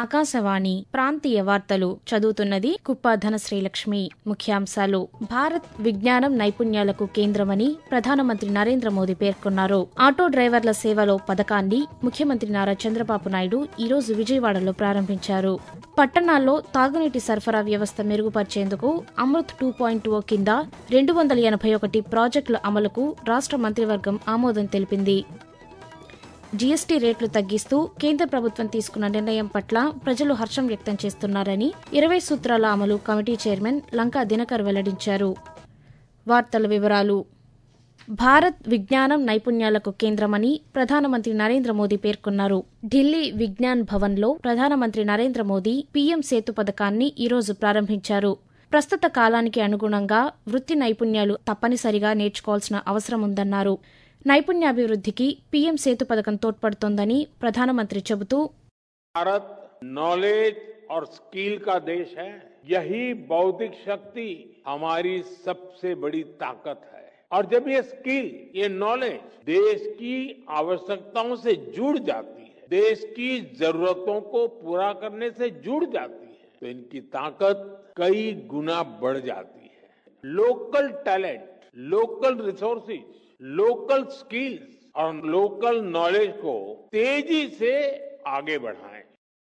ఆకాశవాణి ప్రాంతీయ వార్తలు చదువుతున్నది కుప్ప ధనశ్రీలక్ష్మి ముఖ్యాంశాలు భారత్ విజ్ఞానం నైపుణ్యాలకు కేంద్రమని ప్రధానమంత్రి నరేంద్ర మోదీ పేర్కొన్నారు ఆటో డ్రైవర్ల సేవలో పథకాన్ని ముఖ్యమంత్రి నారా చంద్రబాబు నాయుడు ఈరోజు విజయవాడలో ప్రారంభించారు పట్టణాల్లో తాగునీటి సరఫరా వ్యవస్థ మెరుగుపరిచేందుకు అమృత్ టూ పాయింట్ ఓ కింద రెండు వందల ఎనభై ఒకటి ప్రాజెక్టుల అమలుకు రాష్ట్ర మంత్రివర్గం ఆమోదం తెలిపింది జీఎస్టీ రేట్లు తగ్గిస్తూ కేంద్ర ప్రభుత్వం తీసుకున్న నిర్ణయం పట్ల ప్రజలు హర్షం వ్యక్తం చేస్తున్నారని ఇరవై సూత్రాల అమలు కమిటీ చైర్మన్ లంకా దినకర్ వెల్లడించారు వార్తల వివరాలు భారత్ విజ్ఞానం నైపుణ్యాలకు కేంద్రమని ప్రధానమంత్రి నరేంద్ర మోదీ పేర్కొన్నారు ఢిల్లీ విజ్ఞాన్ భవన్లో ప్రధానమంత్రి నరేంద్ర మోదీ పీఎం సేతు పథకాన్ని ఈరోజు ప్రారంభించారు ప్రస్తుత కాలానికి అనుగుణంగా వృత్తి నైపుణ్యాలు తప్పనిసరిగా నేర్చుకోవాల్సిన అవసరం ఉందన్నారు నైపుణ్యాభివృద్ధికి పీఎం సేతు పథకం తోడ్పడుతోందని ప్రధానమంత్రి చెబుతూ भारत नॉलेज और स्किल का देश है यही बौद्धिक शक्ति हमारी सबसे बड़ी ताकत है और जब ये स्किल ये नॉलेज देश की आवश्यकताओं से जुड़ जाती है देश की जरूरतों को पूरा करने से जुड़ जाती है तो इनकी ताकत कई गुना बढ़ जाती है local talent local resources local skills और लोकल नॉलेज को तेजी से आगे बढ़ाएं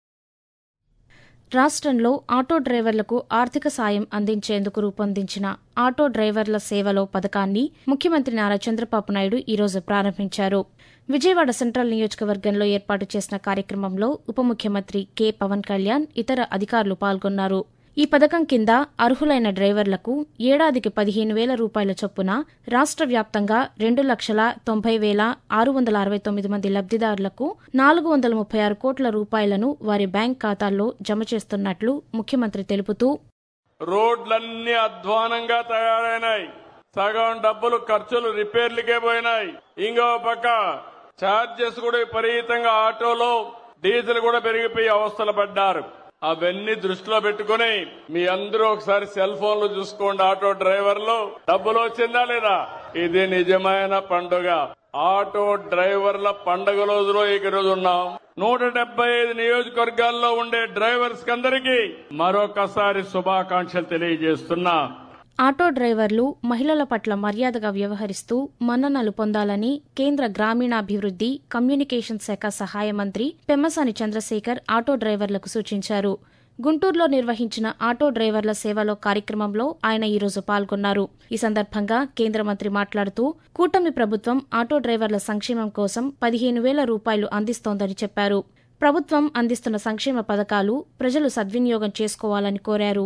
రాష్ట్రంలో ఆటో డ్రైవర్లకు ఆర్థిక సాయం అందించేందుకు రూపొందించిన ఆటో డ్రైవర్ల సేవలో పథకాన్ని ముఖ్యమంత్రి నారా చంద్రబాబు నాయుడు ఈరోజు ప్రారంభించారు విజయవాడ సెంట్రల్ నియోజకవర్గంలో ఏర్పాటు చేసిన కార్యక్రమంలో ఉప ముఖ్యమంత్రి కె పవన్ కళ్యాణ్ ఇతర అధికారులు పాల్గొన్నారు ఈ పథకం కింద అర్హులైన డ్రైవర్లకు ఏడాదికి పదిహేను వేల రూపాయల చొప్పున రాష్ట్ర వ్యాప్తంగా రెండు లక్షల తొంభై వేల ఆరు వందల అరవై తొమ్మిది మంది లబ్దిదారులకు నాలుగు వందల ముప్పై ఆరు కోట్ల రూపాయలను వారి బ్యాంక్ ఖాతాల్లో జమ చేస్తున్నట్లు ముఖ్యమంత్రి తెలుపుతూ రోడ్లన్నీ అధ్వానంగా తయారైనాయి సగం డబ్బులు ఖర్చులు రిపేర్లకే పోయినాయి ఇంకో పక్క ఛార్జెస్ కూడా విపరీతంగా ఆటోలో డీజిల్ కూడా పెరిగిపోయి అవస్థలు పడ్డారు అవన్నీ దృష్టిలో పెట్టుకుని మీ అందరూ ఒకసారి సెల్ ఫోన్లు చూసుకోండి ఆటో డ్రైవర్లు డబ్బులు వచ్చిందా లేదా ఇది నిజమైన పండుగ ఆటో డ్రైవర్ల పండుగ రోజులో ఈ రోజు ఉన్నాం నూట డెబ్బై ఐదు నియోజకవర్గాల్లో ఉండే డ్రైవర్స్ అందరికీ మరొకసారి శుభాకాంక్షలు తెలియజేస్తున్నా ఆటో డ్రైవర్లు మహిళల పట్ల మర్యాదగా వ్యవహరిస్తూ మన్ననలు పొందాలని కేంద్ర గ్రామీణాభివృద్ది కమ్యూనికేషన్ శాఖ సహాయ మంత్రి పెమ్మసాని చంద్రశేఖర్ ఆటో డ్రైవర్లకు సూచించారు గుంటూరులో నిర్వహించిన ఆటో డ్రైవర్ల సేవలో కార్యక్రమంలో ఆయన ఈరోజు పాల్గొన్నారు ఈ సందర్భంగా కేంద్ర మంత్రి మాట్లాడుతూ కూటమి ప్రభుత్వం ఆటో డ్రైవర్ల సంక్షేమం కోసం పదిహేను వేల రూపాయలు అందిస్తోందని చెప్పారు ప్రభుత్వం అందిస్తున్న సంక్షేమ పథకాలు ప్రజలు సద్వినియోగం చేసుకోవాలని కోరారు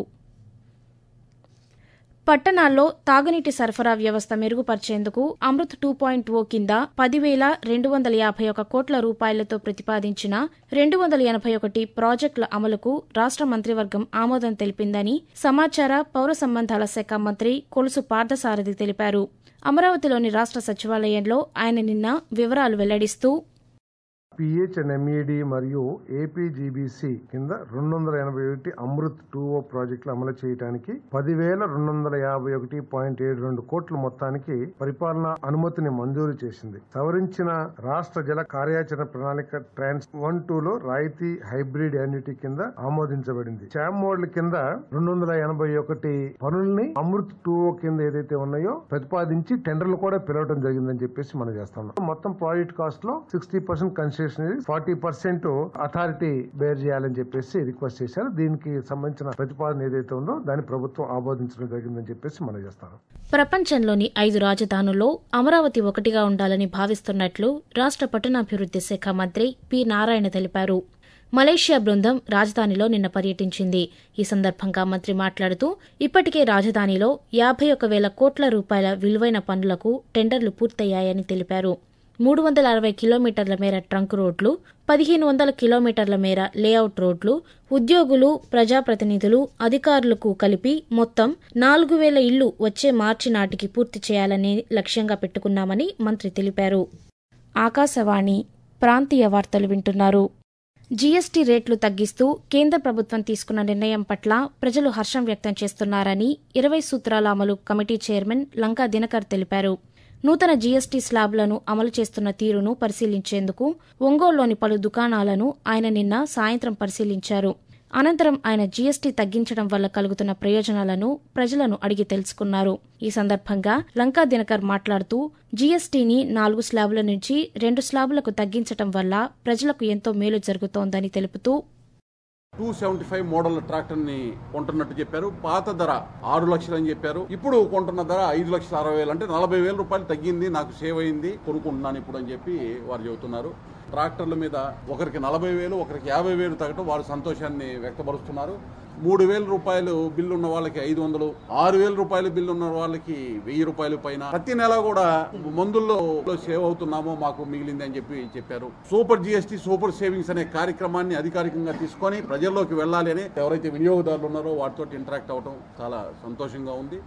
పట్టణాల్లో తాగునీటి సరఫరా వ్యవస్థ మెరుగుపరిచేందుకు అమృత్ టూ పాయింట్ ఓ కింద పదివేల రెండు వందల యాభై ఒక కోట్ల రూపాయలతో ప్రతిపాదించిన రెండు వందల ఎనభై ఒకటి ప్రాజెక్టుల అమలుకు రాష్ట్ర మంత్రివర్గం ఆమోదం తెలిపిందని సమాచార పౌర సంబంధాల శాఖ మంత్రి కొలుసు పార్థసారథి తెలిపారు అమరావతిలోని రాష్ట్ర సచివాలయంలో ఆయన నిన్న వివరాలు వెల్లడిస్తూ పిహెచ్ అండ్ ఎంఈడి మరియు ఏపీజీబీసీ కింద రెండు వందల ఎనభై ఒకటి అమృత్ టూ ఓ ప్రాజెక్టులు అమలు చేయడానికి పదివేల రెండు వందల యాభై ఒకటి పాయింట్ ఏడు రెండు కోట్ల మొత్తానికి పరిపాలనా అనుమతిని మంజూరు చేసింది సవరించిన రాష్ట్ర జల కార్యాచరణ ప్రణాళిక ట్రాన్స్ వన్ టూ లో రాయితీ హైబ్రిడ్ యాన్యుటీ కింద ఆమోదించబడింది శామ్ మోడ్ల కింద రెండు వందల ఎనభై ఒకటి పనుల్ని అమృత్ టూ ఓ కింద ఏదైతే ఉన్నాయో ప్రతిపాదించి టెండర్లు కూడా పిలవడం జరిగిందని చెప్పేసి మనం చేస్తున్నాం మొత్తం ప్రాజెక్ట్ కాస్ట్ లో sixty percent concession forty percent authority bear చేయాలని చెప్పేసి రిక్వెస్ట్ చేశారు దీనికి సంబంధించిన ప్రతిపాదన ఏదైతే ఉందో దాన్ని ప్రభుత్వం ఆమోదించడం జరిగిందని చెప్పేసి మనం చేస్తాను ప్రపంచంలోని ఐదు రాజధానుల్లో అమరావతి ఒకటిగా ఉండాలని భావిస్తున్నట్లు రాష్ట్ర పట్టణాభివృద్ది శాఖ మంత్రి పి నారాయణ తెలిపారు మలేషియా బృందం రాజధానిలో నిన్న పర్యటించింది ఈ సందర్భంగా మంత్రి మాట్లాడుతూ ఇప్పటికే రాజధానిలో యాభై ఒక వేల కోట్ల రూపాయల విలువైన పనులకు టెండర్లు పూర్తయ్యాయని తెలిపారు మూడు వందల అరవై కిలోమీటర్ల మేర ట్రంక్ రోడ్లు పదిహేను వందల కిలోమీటర్ల మేర లేఅవుట్ రోడ్లు ఉద్యోగులు ప్రజాప్రతినిధులు అధికారులకు కలిపి మొత్తం నాలుగు వేల ఇళ్లు వచ్చే మార్చి నాటికి పూర్తి చేయాలని లక్ష్యంగా పెట్టుకున్నామని మంత్రి తెలిపారు ఆకాశవాణి ప్రాంతీయ వార్తలు వింటున్నారు జీఎస్టీ రేట్లు తగ్గిస్తూ కేంద్ర ప్రభుత్వం తీసుకున్న నిర్ణయం పట్ల ప్రజలు హర్షం వ్యక్తం చేస్తున్నారని ఇరవై సూత్రాల అమలు కమిటీ చైర్మన్ లంకా దినకర్ తెలిపారు నూతన జీఎస్టీ స్లాబ్లను అమలు చేస్తున్న తీరును పరిశీలించేందుకు ఒంగోలులోని పలు దుకాణాలను ఆయన నిన్న సాయంత్రం పరిశీలించారు అనంతరం ఆయన జీఎస్టీ తగ్గించడం వల్ల కలుగుతున్న ప్రయోజనాలను ప్రజలను అడిగి తెలుసుకున్నారు ఈ సందర్భంగా లంకా దినకర్ మాట్లాడుతూ జీఎస్టీని నాలుగు స్లాబుల నుంచి రెండు స్లాబులకు తగ్గించడం వల్ల ప్రజలకు ఎంతో మేలు జరుగుతోందని తెలుపుతూ two seventy five model tractor ని కొంటున్నట్టు చెప్పారు పాత ధర ఆరు లక్షలు అని చెప్పారు ఇప్పుడు కొంటున్న ధర ఐదు లక్షల అరవై వేలు అంటే నలభై వేల రూపాయలు తగ్గింది నాకు సేవ్ అయింది కొనుక్కుంటున్నాను ఇప్పుడు అని చెప్పి వారు చెబుతున్నారు ట్రాక్టర్ల మీద ఒకరికి నలభై వేలు ఒకరికి యాభై వేలు తగ్గటం వారు సంతోషాన్ని వ్యక్తపరుస్తున్నారు మూడు వేల రూపాయలు బిల్లు ఉన్న వాళ్ళకి ఐదు వందలు ఆరు వేల రూపాయలు బిల్లు ఉన్న వాళ్ళకి వెయ్యి రూపాయలు పైన ప్రతి నెల కూడా మందుల్లో సేవ్ అవుతున్నామో మాకు మిగిలింది అని చెప్పి చెప్పారు సూపర్ జిఎస్టీ సూపర్ సేవింగ్స్ అనే కార్యక్రమాన్ని అధికారికంగా తీసుకొని ప్రజల్లోకి వెళ్ళాలి అని ఎవరైతే వినియోగదారులు ఉన్నారో వాటితో ఇంటరాక్ట్ అవ్వడం చాలా సంతోషంగా ఉంది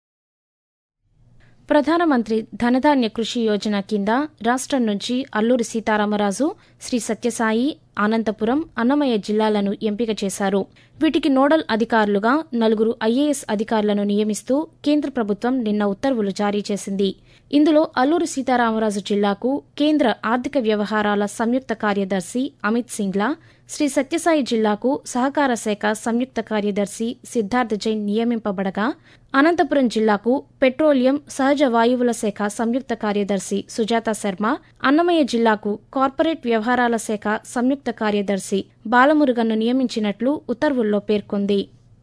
ప్రధానమంత్రి ధనధాన్య కృషి యోజన కింద రాష్ట్రం నుంచి అల్లూరి సీతారామరాజు శ్రీ సత్యసాయి అనంతపురం అన్నమయ్య జిల్లాలను ఎంపిక చేశారు వీటికి నోడల్ అధికారులుగా నలుగురు ఐఏఎస్ అధికారులను నియమిస్తూ కేంద్ర ప్రభుత్వం నిన్న ఉత్తర్వులు జారీ చేసింది ఇందులో అల్లూరి సీతారామరాజు జిల్లాకు కేంద్ర ఆర్థిక వ్యవహారాల సంయుక్త కార్యదర్శి అమిత్ సింగ్లా శ్రీ సత్యసాయి జిల్లాకు సహకార శాఖ సంయుక్త కార్యదర్శి సిద్ధార్థ జైన్ నియమింపబడగా అనంతపురం జిల్లాకు పెట్రోలియం సహజ వాయువుల శాఖ సంయుక్త కార్యదర్శి సుజాత శర్మ అన్నమయ్య జిల్లాకు కార్పొరేట్ వ్యవహారాల శాఖ సంయుక్త కార్యదర్శి బాలమురుగన్ను నియమించినట్లు ఉత్తర్వుల్లో పేర్కొంది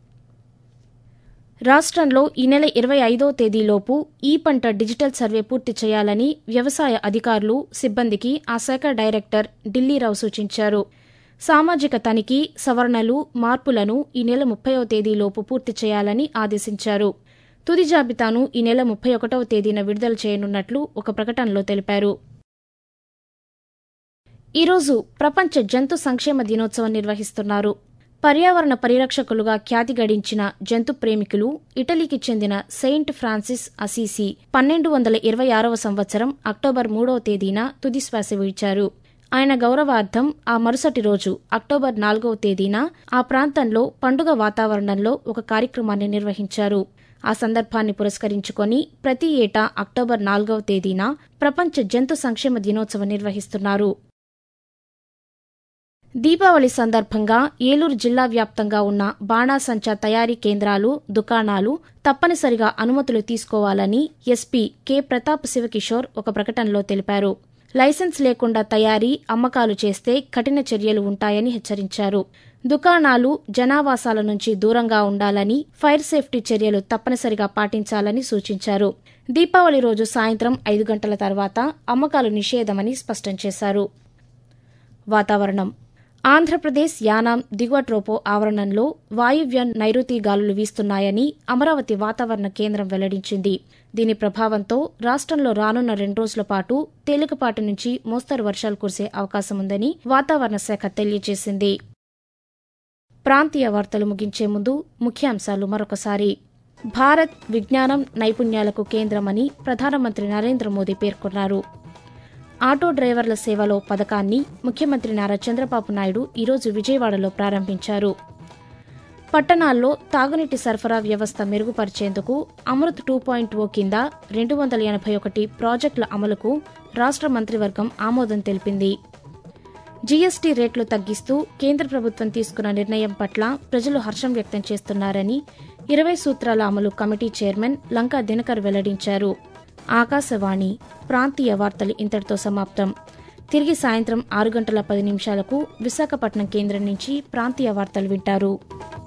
రాష్ట్రంలో ఈ నెల ఇరవై ఐదో తేదీలోపు ఈ పంట డిజిటల్ సర్వే పూర్తి చేయాలని వ్యవసాయ అధికారులు సిబ్బందికి ఆ శాఖ డైరెక్టర్ ఢిల్లీరావు సూచించారు సామాజిక తనిఖీ సవరణలు మార్పులను ఈ నెల ముప్పైవ తేదీలోపు పూర్తి చేయాలని ఆదేశించారు తుది జాబితాను ఈ నెల ముప్పై ఒకటవ తేదీన విడుదల చేయనున్నట్లు ఒక ప్రకటనలో తెలిపారు ఈరోజు ప్రపంచ జంతు సంక్షేమ దినోత్సవం నిర్వహిస్తున్నారు పర్యావరణ పరిరక్షకులుగా ఖ్యాతి గడించిన జంతు ప్రేమికులు ఇటలీకి చెందిన సెయింట్ ఫ్రాన్సిస్ అసీసి పన్నెండు వందల ఇరవై ఆరవ సంవత్సరం అక్టోబర్ మూడవ తేదీన తుదిశ్వాస విడిచారు ఆయన గౌరవార్థం ఆ మరుసటి రోజు అక్టోబర్ నాలుగవ తేదీన ఆ ప్రాంతంలో పండుగ వాతావరణంలో ఒక కార్యక్రమాన్ని నిర్వహించారు ఆ సందర్భాన్ని పురస్కరించుకొని ప్రతి ఏటా అక్టోబర్ నాలుగవ తేదీన ప్రపంచ జంతు సంక్షేమ దినోత్సవం నిర్వహిస్తున్నారు దీపావళి సందర్భంగా ఏలూరు జిల్లా వ్యాప్తంగా ఉన్న బాణాసంచా తయారీ కేంద్రాలు దుకాణాలు తప్పనిసరిగా అనుమతులు తీసుకోవాలని ఎస్పీ కె ప్రతాప్ శివకిషోర్ ఒక ప్రకటనలో తెలిపారు లైసెన్స్ లేకుండా తయారీ అమ్మకాలు చేస్తే కఠిన చర్యలు ఉంటాయని హెచ్చరించారు దుకాణాలు జనావాసాల నుంచి దూరంగా ఉండాలని ఫైర్ సేఫ్టీ చర్యలు తప్పనిసరిగా పాటించాలని సూచించారు దీపావళి రోజు సాయంత్రం ఐదు గంటల తర్వాత అమ్మకాలు నిషేధమని స్పష్టం చేశారు వాతావరణం ఆంధ్రప్రదేశ్ యానాం దిగువ ట్రోపో ఆవరణంలో వాయువ్య నైరుతి గాలులు వీస్తున్నాయని అమరావతి వాతావరణ కేంద్రం వెల్లడించింది దీని ప్రభావంతో రాష్ట్రంలో రానున్న రెండు రోజుల పాటు తేలికపాటి నుంచి మోస్తరు వర్షాలు కురిసే అవకాశముందని వాతావరణ శాఖ తెలియజేసింది ప్రాంతీయ వార్తలు ముగించే ముందు ముఖ్యాంశాలు మరొకసారి భారత్ విజ్ఞానం నైపుణ్యాలకు కేంద్రమని ప్రధానమంత్రి నరేంద్ర మోదీ పేర్కొన్నారు ఆటో డ్రైవర్ల సేవలో పథకాన్ని ముఖ్యమంత్రి నారా చంద్రబాబు నాయుడు ఈరోజు విజయవాడలో ప్రారంభించారు పట్టణాల్లో తాగునీటి సరఫరా వ్యవస్థ మెరుగుపరిచేందుకు అమృత్ టూ పాయింట్ ఓ కింద రెండు వందల ఎనభై ఒకటి ప్రాజెక్టుల అమలుకు రాష్ట్ర మంత్రివర్గం ఆమోదం తెలిపింది జీఎస్టీ రేట్లు తగ్గిస్తూ కేంద్ర ప్రభుత్వం తీసుకున్న నిర్ణయం పట్ల ప్రజలు హర్షం వ్యక్తం చేస్తున్నారని ఇరవై సూత్రాల అమలు కమిటీ చైర్మన్ లంకా దినకర్ వెల్లడించారు ఆకాశవాణి ప్రాంతీయ వార్తలు ఇంతటితో సమాప్తం తిరిగి సాయంత్రం ఆరు గంటల పది నిమిషాలకు విశాఖపట్నం కేంద్రం నుంచి ప్రాంతీయ వార్తలు వింటారు